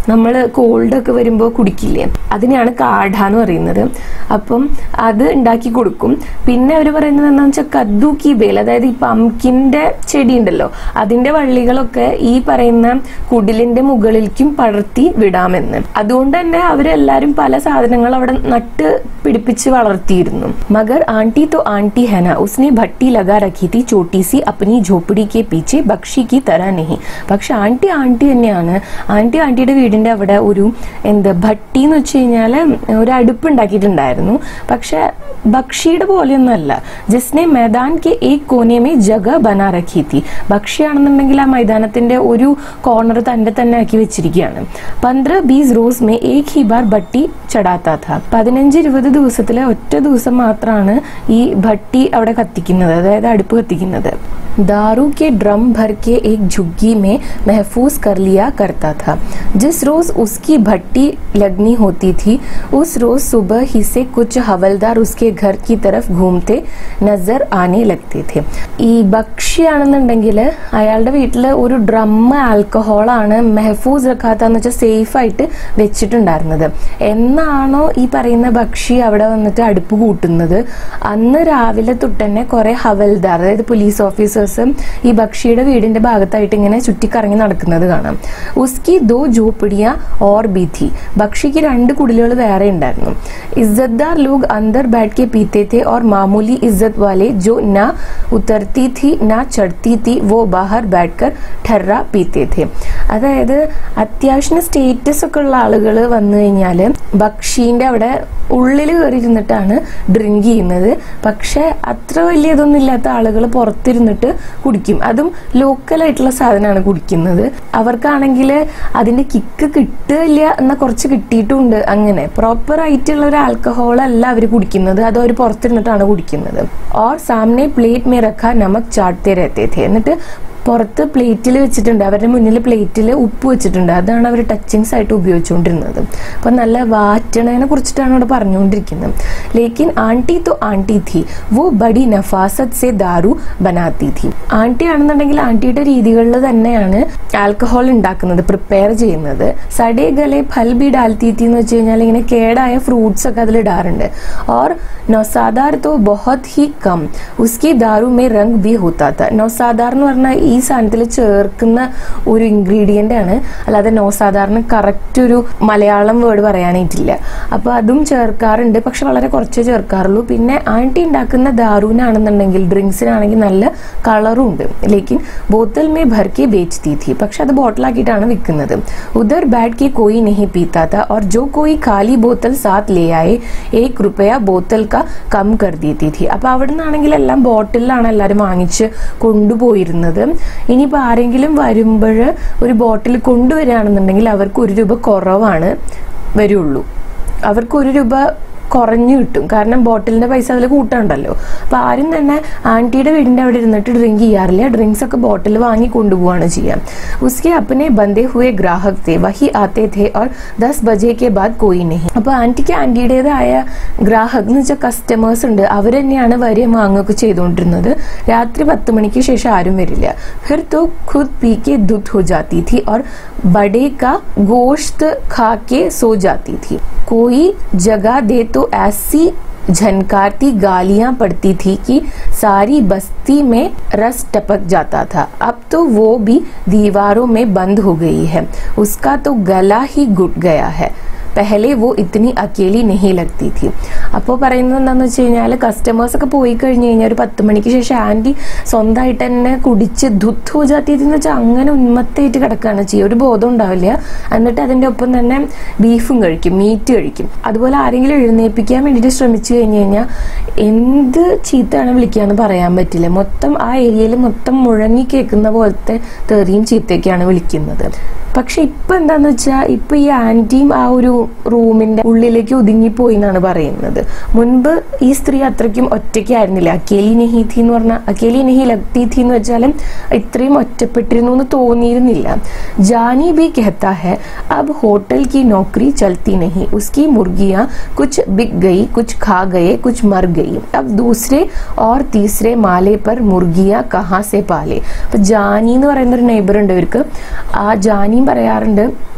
നമ്മൾ കോൾഡ് ഒക്കെ വരുമ്പോൾ കുടിക്കില്ലേ അതിനെയാണ് കാഠ എന്ന് പറയുന്നത് അപ്പം അത് ഉണ്ടാക്കി കൊടുക്കും പിന്നെ അവർ പറയുന്നത് എന്താണെന്ന് വെച്ചാൽ കദ്ദു കി ബേൽ അതായത് ഈ പംകിന്റെ ചെടി ഉണ്ടല്ലോ അതിന്റെ വള്ളികളൊക്കെ ഈ പറയുന്ന കുടിലിന്റെ മുകളിലേക്കും പടർത്തി വിടാമെന്ന് അതുകൊണ്ട് തന്നെ അവരെല്ലാരും പല സാധനങ്ങൾ അവിടെ നട്ട് പിടിപ്പിച്ച് വളർത്തിയിരുന്നു മഗർ ആंटी तो आंटी है ना उसने भट्टी लगा रखी थी छोटी सी अपनी झोपड़ी के पीछे बख्शी की तरह नहीं പക്ഷെ ആंटी ആंटी തന്നെയാണ് ആंटी ആंटीയുടെ വീടിന്റെ അവിടെ ഒരു എന്ത് ഭട്ടി എന്ന് വെച്ച് കഴിഞ്ഞാല് ഒരു അടുപ്പ് ഉണ്ടാക്കിയിട്ടുണ്ടായിരുന്നു പക്ഷെ ബക്ഷിയുടെ പോലെയൊന്നുമല്ല ജിസ്നെ मैदान के एक कोने में जगह बना रखी थी ഭക്ഷിയാണെന്നുണ്ടെങ്കിൽ ആ മൈതാനത്തിന്റെ ഒരു കോർണർ തന്നെ തന്നെ ആക്കി വെച്ചിരിക്കുകയാണ് പന്ത്ര ബീസ് റോസ് മേ ഏക് ഹി ബാർ ഭട്ടി ചടാത്താ ഥ പതിനഞ്ച് ഇരുപത് ദിവസത്തിലെ ഒറ്റ ദിവസം മാത്രമാണ് ഈ ഭട്ടി അവിടെ കത്തിക്കുന്നത് അതായത് അടുപ്പ് കത്തിക്കുന്നത് दारू के ड्रम भर के एक झुग्गी में महफूज कर लिया करता था जिस रोज उसकी भट्टी लगनी होती थी उस रोज सुबह ही से कुछ हवलदार उसके घर की तरफ घूमते നസർ ആനെ ലഗ്തേ थे ഈ ഭക്ഷിയാണെന്നുണ്ടെങ്കിൽ അയാളുടെ വീട്ടിൽ ഒരു ഡ്രം ആൽക്കഹോളാണ് മെഹഫൂസ് റക്കാത്ത എന്ന് വെച്ചാൽ സേഫ് ആയിട്ട് വെച്ചിട്ടുണ്ടായിരുന്നത് എന്നാണോ ഈ പറയുന്ന ഭക്ഷി അവിടെ വന്നിട്ട് അടുപ്പ് കൂട്ടുന്നത് അന്ന് രാവിലെ തൊട്ട് തന്നെ കുറെ ഹവൽദാർ അതായത് പോലീസ് ഓഫീസേഴ്സ് ഈ ഭക്ഷിയുടെ വീടിന്റെ ഭാഗത്തായിട്ട് ഇങ്ങനെ ചുറ്റിക്കറങ്ങി നടക്കുന്നത് കാണാം ഉസ്കി ദോ ജോപ്പിടിയ ഓർ ബീഥി ഭക്ഷിക്ക് രണ്ട് കുടിലുകൾ വേറെ ഉണ്ടായിരുന്നു इज्जतदार लोग अंदर बैठ के पीते थे और मामूली इज्जत वाले जो ना उतरती थी ना चढ़ती थी वो बाहर बैठकर ठर्रा पीते थे അതായത് അത്യാവശ്യം സ്റ്റേറ്റസ് ഒക്കെ ഉള്ള ആളുകൾ വന്നു കഴിഞ്ഞാൽ ഭക്ഷീന്റെ അവിടെ ഉള്ളിൽ കയറി ഇരുന്നിട്ടാണ് ഡ്രിങ്ക് ചെയ്യുന്നത് പക്ഷെ അത്ര വലിയ ഇതൊന്നും ഇല്ലാത്ത ആളുകൾ പുറത്തിരുന്നിട്ട് കുടിക്കും അതും ലോക്കലായിട്ടുള്ള സാധനമാണ് കുടിക്കുന്നത് അവർക്കാണെങ്കിൽ അതിന്റെ കിക്ക് കിട്ടില്ല എന്നാൽ കുറച്ച് കിട്ടിയിട്ടുണ്ട് അങ്ങനെ പ്രോപ്പർ ആയിട്ടുള്ള ഒരു ആൽക്കഹോൾ അല്ല അവർ കുടിക്കുന്നത് അത് അവർ പുറത്തിരുന്നിട്ടാണ് കുടിക്കുന്നത് ഓർ സാമനെ പ്ലേറ്റ് മേ റഖ നമക് ചാട്ടത്തെ രഹത്തെ थे എന്നിട്ട് പുറത്ത് പ്ലേറ്റിൽ വെച്ചിട്ടുണ്ട് അവരുടെ മുന്നിൽ പ്ലേറ്റിൽ ഉപ്പ് വെച്ചിട്ടുണ്ട് അതാണ് അവർ ടച്ചിങ്സ് ആയിട്ട് ഉപയോഗിച്ചുകൊണ്ടിരുന്നത് അപ്പം നല്ല വാറ്റണതിനെ കുറിച്ചിട്ടാണ് അവിടെ പറഞ്ഞുകൊണ്ടിരിക്കുന്നത് ലേക്കിൻ ആंटी तो ആंटी थी वो बड़ी नफासत से दारू बनाती थी ആंटी ആണെന്നുണ്ടെങ്കിൽ ആंटीയുടെ രീതികളിൽ തന്നെയാണ് ആൽക്കഹോൾ ഉണ്ടാക്കുന്നത് പ്രിപ്പയർ ചെയ്യുന്നത് സഡേ ഗലെ ഫൽ ബി ഡാൽത്തി തീ എന്ന് വെച്ച് കഴിഞ്ഞാൽ ഇങ്ങനെ കേടായ ഫ്രൂട്ട്സ് ഒക്കെ അതിൽ ഇടാറുണ്ട് और नौसादार तो बहुत ही कम उसकी दारू में रंग भी होता था नौसादार എന്ന് പറഞ്ഞാൽ ഈ സാധനത്തിൽ ചേർക്കുന്ന ഒരു ഇൻഗ്രീഡിയന്റ് ആണ് അല്ലാതെ നൗസാദാറിന് കറക്റ്റ് ഒരു മലയാളം വേർഡ് പറയാനായിട്ടില്ല അപ്പൊ അതും ചേർക്കാറുണ്ട് പക്ഷെ വളരെ കുറച്ചേ ചേർക്കാറുള്ളൂ പിന്നെ ആൻറ്റി ഉണ്ടാക്കുന്ന ദാറൂനാണെന്നുണ്ടെങ്കിൽ ഡ്രിങ്ക്സിനാണെങ്കിൽ നല്ല കളറും ഉണ്ട് ലേക്കിൻ ബോത്തൽ മേ ഭർ के बेचती थी പക്ഷെ അത് ബോട്ടിലാക്കിയിട്ടാണ് വിൽക്കുന്നത് ഉധർ बैठ के कोई नहीं पीता था और जो कोई खाली बोतल साथ ले आए एक रुपया बोतल का कम कर देती थी അപ്പൊ അവിടെ നിന്നാണെങ്കിൽ എല്ലാം ബോട്ടിലാണ് എല്ലാവരും വാങ്ങിച്ച് കൊണ്ടുപോയിരുന്നത് ഇനിയിപ്പോൾ ആരെങ്കിലും വരുമ്പോൾ ഒരു ബോട്ടിൽ കൊണ്ടുവരികയാണെന്നുണ്ടെങ്കിൽ അവർക്ക് ഒരു രൂപ കുറവാണ് വരുള്ളൂ അവർക്ക് ഒരു രൂപ കുറഞ്ഞു കിട്ടും കാരണം ബോട്ടിലിന്റെ പൈസ അതിൽ കൂട്ടുണ്ടല്ലോ അപ്പൊ ആരും തന്നെ ആന്റിയുടെ വീടിന്റെ അവിടെ ഇരുന്നിട്ട് ഡ്രിങ്ക് ചെയ്യാറില്ല ഡ്രിങ്ക്സ് ഒക്കെ ബോട്ടിൽ വാങ്ങി കൊണ്ടുപോവാണ് ചെയ്യാം ഉസ്കെ അപ്പനെ ബന്ധേ ഹുയെ ഗ്രാഹക് തേ വഹി ആത്തെ थे और ദസ് ബജെ കെ ബാദ് കോയി നെഹി അപ്പൊ ആന്റിക്ക് ആന്റിയുടേതായ ഗ്രാഹക് എന്ന് വെച്ചാൽ കസ്റ്റമേഴ്സ് ഉണ്ട് അവർ തന്നെയാണ് വരിക വാങ്ങുകയൊക്കെ ചെയ്തുകൊണ്ടിരുന്നത് രാത്രി പത്ത് മണിക്ക് ശേഷം ആരും വരില്ല फिर तो खुद पी के धुत हो जाती थी और बड़े का गोश्त खा के सो जाती थी कोई जगह दे तो ऐसी झनकारती गालियां पड़ती थी कि सारी बस्ती में रस टपक जाता था अब तो वो भी दीवारों में बंद हो गई है उसका तो गला ही घुट गया है പെഹലെ വോ ഇത്തിനി അക്കേലി നെഹി ലഗ്തി തി അപ്പോൾ പറയുന്നത് എന്താണെന്ന് വെച്ച് കഴിഞ്ഞാൽ കസ്റ്റമേഴ്സ് ഒക്കെ പോയി കഴിഞ്ഞ് കഴിഞ്ഞാൽ ഒരു പത്ത് മണിക്ക് ശേഷം ആൻറ്റി സ്വന്തമായിട്ട് തന്നെ കുടിച്ച് ദുഃഖ ജാതി എന്ന് വെച്ചാൽ അങ്ങനെ ഉന്മത്തായിട്ട് കിടക്കുകയാണ് ചെയ്യുക ഒരു ബോധം ഉണ്ടാവില്ല എന്നിട്ട് അതിൻ്റെ ഒപ്പം തന്നെ ബീഫും കഴിക്കും മീറ്റ് കഴിക്കും അതുപോലെ ആരെങ്കിലും എഴുന്നേൽപ്പിക്കാൻ വേണ്ടിയിട്ട് ശ്രമിച്ചു കഴിഞ്ഞ് കഴിഞ്ഞാൽ എന്ത് ചീത്തയാണ് വിളിക്കുകയെന്ന് പറയാൻ പറ്റില്ല മൊത്തം ആ ഏരിയയിൽ മൊത്തം മുഴങ്ങി കേൾക്കുന്ന പോലത്തെ തെറിയും ചീത്തയൊക്കെയാണ് വിളിക്കുന്നത് പക്ഷെ ഇപ്പൊ എന്താന്ന് വെച്ചാൽ ഇപ്പൊ ഈ ആന്റിയും ആ ഒരു റൂമിന്റെ ഉള്ളിലേക്ക് ഒതുങ്ങിപ്പോയി എന്നാണ് പറയുന്നത് മുൻപ് ഈ സ്ത്രീ അത്രയ്ക്കും ഒറ്റയ്ക്കായിരുന്നില്ല അക്കേലി നെഹീഥി എന്ന് പറഞ്ഞാൽ അക്കേലി നെഹി ലഗ്തീഥി എന്ന് വെച്ചാലും ഇത്രയും ഒറ്റപ്പെട്ടിരുന്നു എന്ന് തോന്നിയിരുന്നില്ല ജാനി ബി कहता है अब होटल की नौकरी चलती नहीं उसकी मुर्गियां कुछ बिक गई कुछ खा गए कुछ मर गई अब दूसरे और तीसरे माले पर मुर्गियां कहाँ से पाले അപ്പൊ ജാനി എന്ന് പറയുന്ന ഒരു നെയ്ബർ ഉണ്ട് ഇവർക്ക് ആ ജാനിയും പറയാറുണ്ട്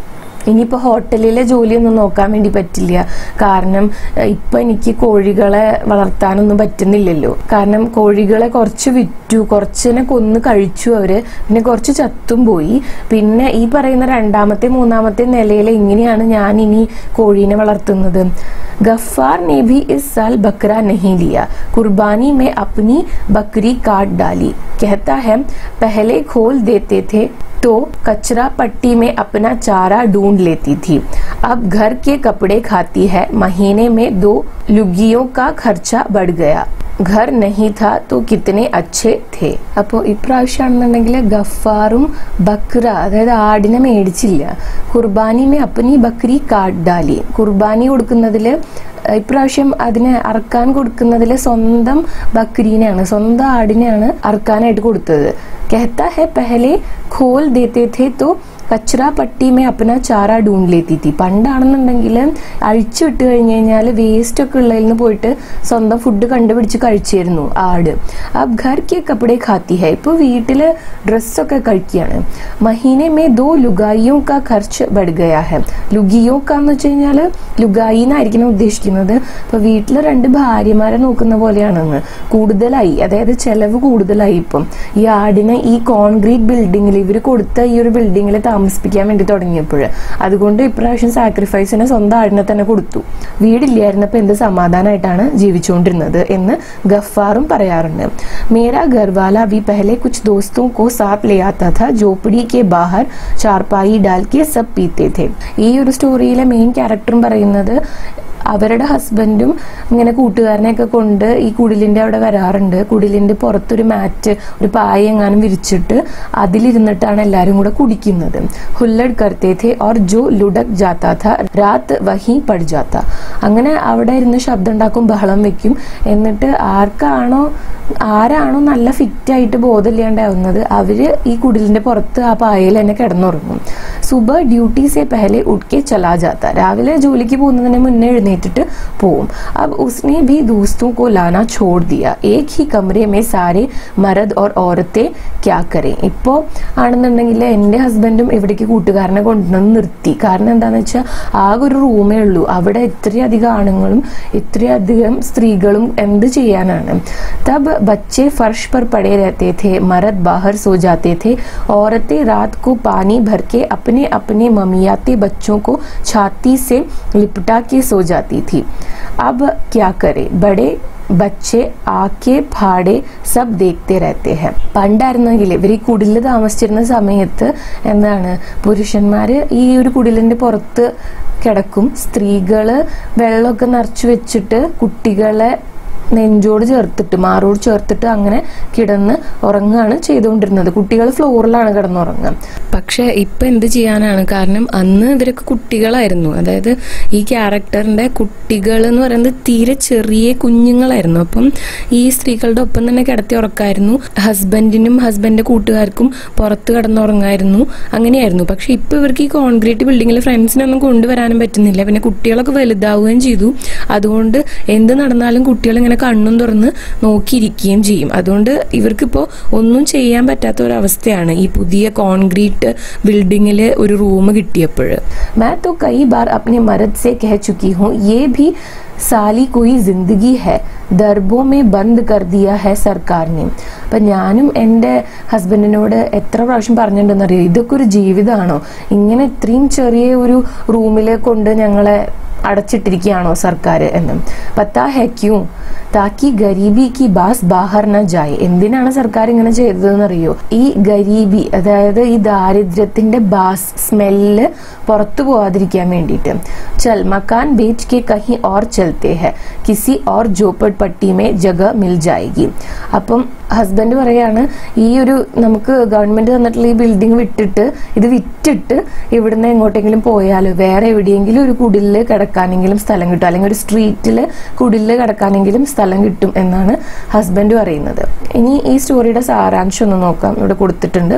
ഇനിയിപ്പോൾ ഹോട്ടലിലെ ജോലിയൊന്നും നോക്കാൻ വേണ്ടി പറ്റില്ല കാരണം ഏഹ്, ഇപ്പൊ എനിക്ക് കോഴികളെ വളർത്താനൊന്നും പറ്റുന്നില്ലല്ലോ കാരണം കോഴികളെ കുറച്ച് വിറ്റു കുറച്ചിനെ കൊന്ന് കഴിച്ചു അവര് പിന്നെ കുറച്ച് ചത്തും പോയി പിന്നെ ഈ പറയുന്ന രണ്ടാമത്തെ മൂന്നാമത്തെ നിലയിൽ എങ്ങനെയാണ് ഞാൻ ഇനി കോഴീനെ വളർത്തുന്നത് गफ्फार ने भी इस साल बकरा नहीं लिया कुर्बानी में अपनी बकरी काट डाली कहता है पहले खोल देते थे तो कचरा पट्टी में अपना चारा ढूंढ लेती थी अब घर के कपड़े खाती है महीने में दो लुगियों का खर्चा बढ़ गया ഘർ നഹി ഥാ തോ കിത്തനെ അച്ഛേ ഥേ അപ്പോൾ ഇപ്രാവശ്യമാണെന്നുണ്ടെങ്കിൽ ഗഫാറും ബക്ര അതായത് ആടിനെ മേടിച്ചില്ല കുർബാനി മേ അപ്പനി ബക്രി കാട്ട് ഡാലി കുർബാനി കൊടുക്കുന്നതിൽ ഇപ്രാവശ്യം അതിനെ അറക്കാൻ കൊടുക്കുന്നതിൽ സ്വന്തം ബക്രീനെയാണ് സ്വന്തം ആടിനെയാണ് അറക്കാനായിട്ട് കൊടുത്തത് कहता है पहले खोल देते थे तो കച്ചറ പട്ടി മേ അപ്പന ചാര ഡൂണ്ട് ലേത്തി തി പണ്ടാണെന്നുണ്ടെങ്കിൽ അഴിച്ചു വിട്ട് കഴിഞ്ഞ് കഴിഞ്ഞാൽ വേസ്റ്റ് ഒക്കെ ഉള്ളതിൽ നിന്ന് പോയിട്ട് സ്വന്തം ഫുഡ് കണ്ടുപിടിച്ച് കഴിച്ചിരുന്നു ആട് അബ് ഘർ കെ കപ്പടെ ഖാത്തി ഹൈ ഇപ്പോൾ വീട്ടിൽ ഡ്രസ്സൊക്കെ കഴിക്കുകയാണ് മഹീനെ മേ ദോ ലുഗായിയോ കാ ഖർച്ച് ബഡ് ഗയാ ഹെ ലുഗിയോ കാ എന്ന് വെച്ച് കഴിഞ്ഞാൽ ലുഗായി എന്നായിരിക്കണം ഉദ്ദേശിക്കുന്നത് ഇപ്പോൾ വീട്ടിൽ രണ്ട് ഭാര്യമാരെ നോക്കുന്ന പോലെയാണെന്ന് കൂടുതലായി അതായത് ചെലവ് കൂടുതലായി ഇപ്പം ഈ ആടിനെ ഈ കോൺക്രീറ്റ് ബിൽഡിങ്ങിൽ ഇവർ കൊടുത്ത ഈ ഒരു ബിൽഡിങ്ങിൽ താമസിപ്പിക്കാൻ വേണ്ടി തുടങ്ങിയപ്പോൾ അതുകൊണ്ട് ഇപ്രാവശ്യം സാക്രിഫൈസിനെ സ്വന്തം ആടിനെ തന്നെ കൊടുത്തു വീടില്ലായിരുന്നപ്പോൾ എന്ത് സമാധാനമായിട്ടാണ് ജീവിച്ചുകൊണ്ടിരുന്നത് എന്ന് ഗഫാറും പറയാറുണ്ട് മേരാ घरवाला भी पहले कुछ दोस्तों को साथ ले आता था झोपड़ी के बाहर चारपाई डाल के सब पीते थे ഈ ഒരു സ്റ്റോറിയിലെ മെയിൻ ക്യാരക്ടറും പറയുന്നത് അവരുടെ ഹസ്ബൻഡും ഇങ്ങനെ കൂട്ടുകാരനെയൊക്കെ കൊണ്ട് ഈ കുടിലിന്റെ അവിടെ വരാറുണ്ട് കുടിലിന്റെ പുറത്തൊരു മാറ്റ് ഒരു പായ എങ്ങാനും വിരിച്ചിട്ട് അതിലിരുന്നിട്ടാണ് എല്ലാവരും കൂടെ കുടിക്കുന്നത് ഹുല്ലഡ് കർത്തേ ഥേ ഓർ ജോ ലുഡക് ജാത്താ ഥ രാത്ത് വഹി പട് ജാത്ത അങ്ങനെ അവിടെ ഇരുന്ന് ശബ്ദം ഉണ്ടാക്കും ബഹളം വെക്കും എന്നിട്ട് ആർക്കാണോ ആരാണോ നല്ല ഫിറ്റ് ആയിട്ട് ബോധമില്ലാണ്ടാവുന്നത് അവര് ഈ കുടിലിന്റെ പുറത്ത് ആ പായയിൽ തന്നെ കിടന്നുറങ്ങും സുബ ഡ്യൂട്ടി സെ പഹലെ ഉട്കെ ചലാ ജാത്ത രാവിലെ ജോലിക്ക് പോകുന്നതിന് മുന്നേ എഴുന്നേറ്റിട്ട് പോവും अब उसने भी दोस्तों को लाना छोड़ दिया एक ही कमरे में सारे മരദ് ഓർ ഓരത്തെ ക്യാ കരെ ഇപ്പോൾ ആണെന്നുണ്ടെങ്കിൽ എൻ്റെ ഹസ്ബൻഡും ഇവിടേക്ക് കൂട്ടുകാരനെ കൊണ്ടുവന്ന് നിർത്തി കാരണം എന്താണെന്ന് വെച്ചാൽ ആകെ ഒരു റൂമേ ഉള്ളൂ അവിടെ ഇത്രയധികം ആണുങ്ങളും ഇത്രയധികം സ്ത്രീകളും എന്ത് ചെയ്യാനാണ് തബ് ബच्चे फर्श पर पड़े रहते थे मर्द बाहर सो जाते थे औरतें रात को पानी भर के अपने अपने ममियाते बच्चों को छाती से लिपटा के सो जाती थी अब क्या करे बड़े ബച്ചെ ആക്കെ ഭാടെ സബ് ദേഖത്തെ രഹത്തെ ഹെ പണ്ടായിരുന്നെങ്കിൽ ഇവർ ഈ കുടിലിൽ താമസിച്ചിരുന്ന സമയത്ത് എന്താണ് പുരുഷന്മാര് ഈ ഒരു കുടിലിന്റെ പുറത്ത് കിടക്കും സ്ത്രീകള് വെള്ളമൊക്കെ നിറച്ചു വെച്ചിട്ട് കുട്ടികളെ നെഞ്ചോട് ചേർത്തിട്ട് മാറോട് ചേർത്തിട്ട് അങ്ങനെ കിടന്ന് ഉറങ്ങുകയാണ് ചെയ്തുകൊണ്ടിരുന്നത് കുട്ടികൾ ഫ്ലോറിലാണ് കിടന്നുറങ്ങുക പക്ഷെ ഇപ്പൊ എന്ത് ചെയ്യാനാണ് കാരണം അന്ന് ഇവരൊക്കെ കുട്ടികളായിരുന്നു അതായത് ഈ ക്യാരക്ടറിന്റെ കുട്ടികൾ എന്ന് പറയുന്നത് തീരെ ചെറിയ കുഞ്ഞുങ്ങളായിരുന്നു അപ്പം ഈ സ്ത്രീകളുടെ ഒപ്പം തന്നെ കിടത്തി ഉറക്കായിരുന്നു ഹസ്ബൻഡിനും ഹസ്ബൻഡിന്റെ കൂട്ടുകാർക്കും പുറത്ത് കിടന്നുറങ്ങായിരുന്നു അങ്ങനെയായിരുന്നു പക്ഷെ ഇപ്പൊ ഇവർക്ക് ഈ കോൺക്രീറ്റ് ബിൽഡിങ്ങിൽ ഫ്രണ്ട്സിനൊന്നും കൊണ്ടുവരാനും പറ്റുന്നില്ല പിന്നെ കുട്ടികളൊക്കെ വലുതാവുകയും ചെയ്തു അതുകൊണ്ട് എന്ത് നടന്നാലും കുട്ടികൾ ഇങ്ങനെ കണ്ണും തുറന്ന് നോക്കിയിരിക്കുകയും ചെയ്യും അതുകൊണ്ട് ഇവർക്കിപ്പോൾ ഒന്നും ചെയ്യാൻ പറ്റാത്ത ഒരു അവസ്ഥയാണ് ഈ പുതിയ കോൺക്രീറ്റ് ബിൽഡിങ്ങിൽ ഒരു റൂം കിട്ടിയപ്പോൾ मैं तो कई बार अपने मर्द से कह चुकी हूँ ये भी साली कोई जिंदगी है ദർബോ മേ ബന്ദ് കർ ദിയ ഹെ സർക്കാരിനെ അപ്പം ഞാനും എൻ്റെ ഹസ്ബൻഡിനോട് എത്ര പ്രാവശ്യം പറഞ്ഞിട്ടുണ്ടെന്നറിയോ ഇതൊക്കെ ഒരു ജീവിതമാണോ ഇങ്ങനെ ഇത്രയും ചെറിയ ഒരു റൂമിൽ കൊണ്ട് ഞങ്ങളെ അടച്ചിട്ടിരിക്കുകയാണോ സർക്കാർ എന്ന് പത്താ ഹെ ക്യൂ താക്കി ഗരീബി കി ബാസ് ബാഹർ ന ജായ് എന്തിനാണ് സർക്കാർ ഇങ്ങനെ ചെയ്തതെന്ന് അറിയോ ഈ ഗരീബി അതായത് ഈ ദാരിദ്ര്യത്തിന്റെ ബാസ് സ്മെല്ല് പുറത്തു പോവാതിരിക്കാൻ വേണ്ടിയിട്ട് ചൽ മക്കാൻ ബേച്ച് കെ കഹി ഓർ ചലത്തെ ഹെ കിസി ഓർ ജോപ്പഡ് പട്ടി മേ ജഗ മിൽ ജായകി അപ്പം ഹസ്ബൻഡ് പറയാണ് ഈ ഒരു നമുക്ക് ഗവൺമെന്റ് തന്നിട്ടുള്ള ഈ ബിൽഡിംഗ് വിട്ടിട്ട് ഇത് വിറ്റിട്ട് ഇവിടുന്ന് എങ്ങോട്ടെങ്കിലും പോയാലോ വേറെ എവിടെയെങ്കിലും ഒരു കുടിലിൽ കിടക്കാനെങ്കിലും സ്ഥലം കിട്ടും അല്ലെങ്കിൽ ഒരു സ്ട്രീറ്റിൽ കുടിലിൽ കിടക്കാനെങ്കിലും സ്ഥലം കിട്ടും എന്നാണ് ഹസ്ബൻഡ് പറയുന്നത് ഇനി ഈ സ്റ്റോറിയുടെ സാരാംശം ഒന്ന് നോക്കാം ഇവിടെ കൊടുത്തിട്ടുണ്ട്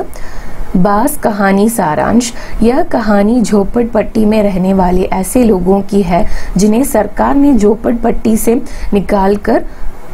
बास कहानी सारांश यह कहानी झोपड़ पट्टी में रहने वाले ऐसे लोगों की है जिन्हें सरकार ने झोपड़ पट्टी से निकालकर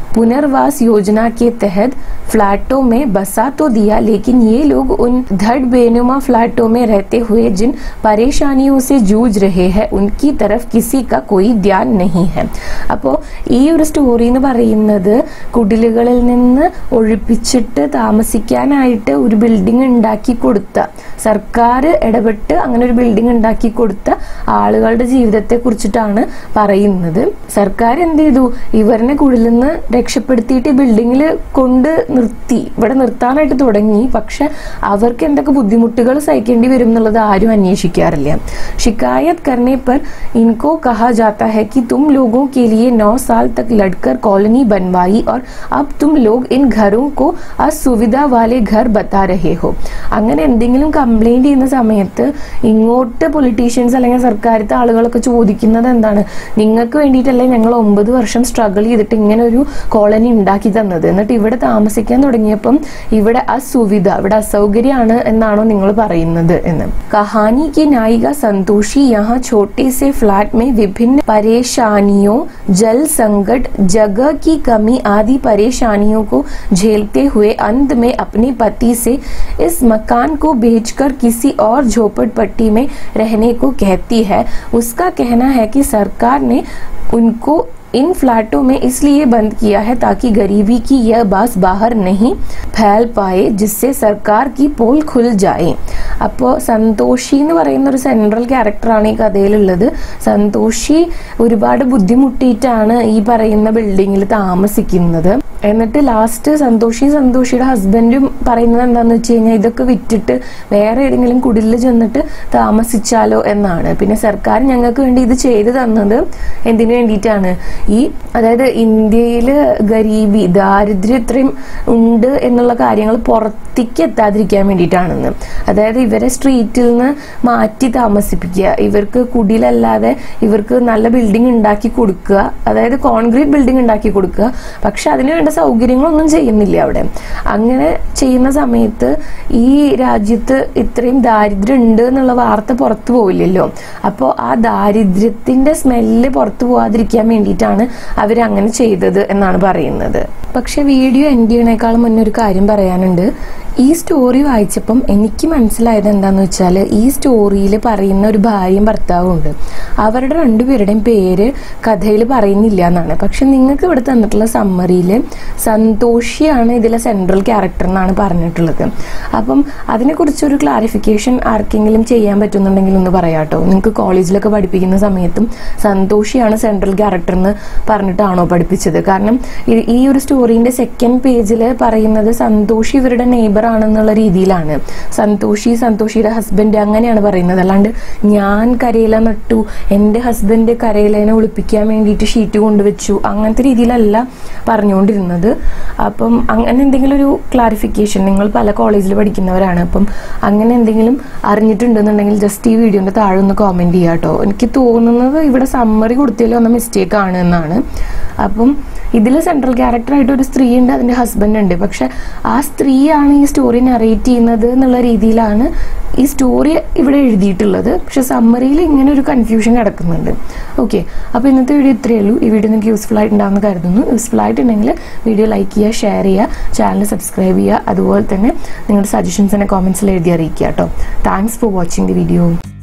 पुनर्वास योजना के तहत फ्लैटों में बसा तो दिया लेकिन ये लोग उन धड़ बेनुमा फ्लैटों में रहते हुए जिन परेशानियों से जूझ रहे हैं उनकी तरफ किसी का कोई ध्यान नहीं है അപ്പോൾ ഈ ഒരു സ്റ്റോറി എന്ന് പറയുന്നത് കുടിലുകളിൽ നിന്ന് ഒഴിപ്പിച്ചിട്ട് താമസിക്കാനായിട്ട് ഒരു ബിൽഡിംഗ് ഉണ്ടാക്കി കൊടുത്ത സർക്കാർ ഇടപെട്ട് അങ്ങനെ ഒരു ബിൽഡിംഗ് ഉണ്ടാക്കി കൊടുത്ത ആളുകളുടെ ജീവിതത്തെ കുറിച്ചിട്ടാണ് പറയുന്നത് സർക്കാർ എന്ത് ചെയ്തു ഇവരിനെ കുടിലിൽ നിന്ന് രക്ഷപ്പെടുത്തിയിട്ട് ബിൽഡിങ്ങിൽ കൊണ്ട് നിർത്തി ഇവിടെ നിർത്താനായിട്ട് തുടങ്ങി പക്ഷെ അവർക്ക് എന്തൊക്കെ ബുദ്ധിമുട്ടുകൾ സഹിക്കേണ്ടി വരും എന്നുള്ളത് ആരും അന്വേഷിക്കാറില്ല शिकायत करने पर इनको कहा जाता है कि तुम लोगों के लिए नौ साल तक लड़कर कॉलोनी बनवाई और अब तुम लोग इन घरों को असुविधा वाले घर बता रहे हो അങ്ങനെ എന്തെങ്കിലും കംപ്ലൈന്റ് ചെയ്യുന്ന സമയത്ത് ഇങ്ങോട്ട് പൊളിറ്റീഷ്യൻസ് അല്ലെങ്കിൽ സർക്കാരത്തെ ആളുകളൊക്കെ ചോദിക്കുന്നത് എന്താണ് നിങ്ങൾക്ക് വേണ്ടിയിട്ടല്ലേ ഞങ്ങൾ ഒമ്പത് വർഷം സ്ട്രഗിൾ ചെയ്തിട്ട് ഇങ്ങനെ ഒരു കോളനി ഉണ്ടാക്കി തന്നത് എന്നിട്ട് ഇവിടെ താമസിക്കാൻ തുടങ്ങിയപ്പം ഇവിടെ അസുവിധ ഇവിടെ അസൗകര്യമാണ് എന്നാണോ നിങ്ങൾ പറയുന്നത് എന്ന് കഹാനി की नायिका संतोषी यहाँ छोटे से फ्लैट में विभिन्न परेशानियों जल संकट जगह की कमी आदि परेशानियों को झेलते हुए अंत में अपने पति से इस मकान को बेचकर किसी और झोपड़पट्टी में रहने को कहती है उसका कहना है कि सरकार ने उनको इन फ्लैटों में इसलिए बंद किया है ताकि गरीबी की यह बात बाहर नहीं फैल पाए जिससे सरकार की पोल खुल जाए അപ്പോൾ സന്തോഷി എന്ന് പറയുന്ന ഒരു സെൻട്രൽ ക്യാരക്ടറാണ് ഈ കഥയിലുള്ളത് സന്തോഷി ഒരുപാട് ബുദ്ധിമുട്ടിയിട്ടാണ് ഈ പറയുന്ന ബിൽഡിങ്ങിൽ താമസിക്കുന്നത് എന്നിട്ട് ലാസ്റ്റ് സന്തോഷി സന്തോഷിയുടെ ഹസ്ബൻഡും പറയുന്നത് എന്താന്ന് വെച്ച് കഴിഞ്ഞാൽ ഇതൊക്കെ വിറ്റിട്ട് വേറെ ഏതെങ്കിലും കുടിലിൽ ചെന്നിട്ട് താമസിച്ചാലോ എന്നാണ് പിന്നെ സർക്കാർ ഞങ്ങൾക്ക് വേണ്ടി ഇത് ചെയ്തു തന്നത് എന്തിനു വേണ്ടിയിട്ടാണ് ഈ അതായത് ഇന്ത്യയിൽ ഗരീബി ദാരിദ്ര്യം ഇത്രയും ഉണ്ട് എന്നുള്ള കാര്യങ്ങൾ പുറത്തേക്ക് എത്താതിരിക്കാൻ വേണ്ടിയിട്ടാണെന്ന് അതായത് ഇവരെ സ്ട്രീറ്റിൽ നിന്ന് മാറ്റി താമസിപ്പിക്കുക ഇവർക്ക് കുടിലല്ലാതെ ഇവർക്ക് നല്ല ബിൽഡിംഗ് ഉണ്ടാക്കി കൊടുക്കുക അതായത് കോൺക്രീറ്റ് ബിൽഡിംഗ് ഉണ്ടാക്കി കൊടുക്കുക പക്ഷെ അതിന് വേണ്ട സൗകര്യങ്ങളൊന്നും ചെയ്യുന്നില്ല അവിടെ അങ്ങനെ ചെയ്യുന്ന സമയത്ത് ഈ രാജ്യത്ത് ഇത്രയും ദാരിദ്ര്യം ഉണ്ട് എന്നുള്ള വാർത്ത പുറത്തു പോവില്ലല്ലോ അപ്പോൾ ആ ദാരിദ്ര്യത്തിന്റെ സ്മെല്ല് പുറത്തു പോവാതിരിക്കാൻ വേണ്ടിയിട്ടാണ് അവർ അങ്ങനെ ചെയ്തത് എന്നാണ് പറയുന്നത് പക്ഷെ വീഡിയോ എൻഡ് ചെയ്യണേക്കാളും മുന്നേ ഒരു കാര്യം പറയാനുണ്ട് ഈ സ്റ്റോറി വായിച്ചപ്പം എനിക്ക് മനസ്സിലായത് എന്താന്ന് വെച്ചാൽ ഈ സ്റ്റോറിയിൽ പറയുന്ന ഒരു ഭാര്യയും ഭർത്താവും ഉണ്ട് അവരുടെ രണ്ടുപേരുടെയും പേര് കഥയിൽ പറയുന്നില്ല എന്നാണ് പക്ഷെ നിങ്ങൾക്ക് ഇവിടെ തന്നിട്ടുള്ള സമ്മറിയിൽ സന്തോഷിയാണ് ഇതിലെ സെൻട്രൽ ക്യാരക്ടർ എന്നാണ് പറഞ്ഞിട്ടുള്ളത് അപ്പം അതിനെക്കുറിച്ചൊരു ക്ലാരിഫിക്കേഷൻ ആർക്കെങ്കിലും ചെയ്യാൻ പറ്റുന്നുണ്ടെങ്കിൽ ഒന്ന് പറയാട്ടോ നിങ്ങൾക്ക് കോളേജിലൊക്കെ പഠിപ്പിക്കുന്ന സമയത്തും സന്തോഷിയാണ് സെൻട്രൽ ക്യാരക്ടർ എന്ന് പറഞ്ഞിട്ടാണോ പഠിപ്പിച്ചത് കാരണം ഈ- ഈ ഒരു സ്റ്റോറീന്റെ സെക്കൻഡ് പേജിൽ പറയുന്നത് സന്തോഷി ഇവരുടെ നെയ്ബർ ആണെന്നുള്ള രീതിയിലാണ് സന്തോഷി സന്തോഷിയുടെ ഹസ്ബൻഡ് അങ്ങനെയാണ് പറയുന്നത് അല്ലാണ്ട് ഞാൻ കരയില നട്ടു എൻ്റെ ഹസ്ബൻഡ് കരയിലേനെ ഒളിപ്പിക്കാൻ വേണ്ടിയിട്ട് ഷീറ്റ് കൊണ്ടുവച്ചു അങ്ങനത്തെ രീതിയിലല്ല പറഞ്ഞുകൊണ്ടിരുന്നത് അപ്പം അങ്ങനെ എന്തെങ്കിലും ഒരു ക്ലാരിഫിക്കേഷൻ നിങ്ങൾ പല കോളേജിൽ പഠിക്കുന്നവരാണ് അപ്പം അങ്ങനെ എന്തെങ്കിലും അറിഞ്ഞിട്ടുണ്ടെന്നുണ്ടെങ്കിൽ ജസ്റ്റ് ഈ വീഡിയോന്റെ താഴെ ഒന്ന് കോമെന്റ് ചെയ്യാം കേട്ടോ എനിക്ക് തോന്നുന്നത് ഇവിടെ സമ്മറി കൊടുത്തതിൽ വന്ന മിസ്റ്റേക്ക് ആണ് എന്നാണ് അപ്പം ഇതിൽ സെൻട്രൽ ക്യാരക്ടറായിട്ട് ഒരു സ്ത്രീ ഉണ്ട് അതിന്റെ ഹസ്ബൻഡ് ഉണ്ട് പക്ഷെ ആ സ്ത്രീയാണ് ഈ സ്റ്റോറി നറേറ്റ് ചെയ്യുന്നത് എന്നുള്ള രീതിയിലാണ് ഈ സ്റ്റോറി ഇവിടെ എഴുതിയിട്ടുള്ളത് പക്ഷെ സമ്മറിയിൽ ഇങ്ങനെ ഒരു കൺഫ്യൂഷൻ കിടക്കുന്നുണ്ട് ഓക്കെ അപ്പോൾ ഇന്നത്തെ വീഡിയോ ഇത്രയേ ഉള്ളൂ ഈ വീഡിയോ നിങ്ങൾക്ക് യൂസ്ഫുൾ ആയിട്ടുണ്ടാകുമെന്ന് കരുതുന്നു യൂസ്ഫുൾ ആയിട്ടുണ്ടെങ്കിൽ വീഡിയോ ലൈക്ക് ചെയ്യുക ഷെയർ ചെയ്യുക ചാനൽ സബ്സ്ക്രൈബ് ചെയ്യുക അതുപോലെ തന്നെ നിങ്ങളുടെ സജഷൻസ് എന്നെ കോമെന്റ്സിൽ എഴുതി അറിയിക്കുക കേട്ടോ thanks for watching the video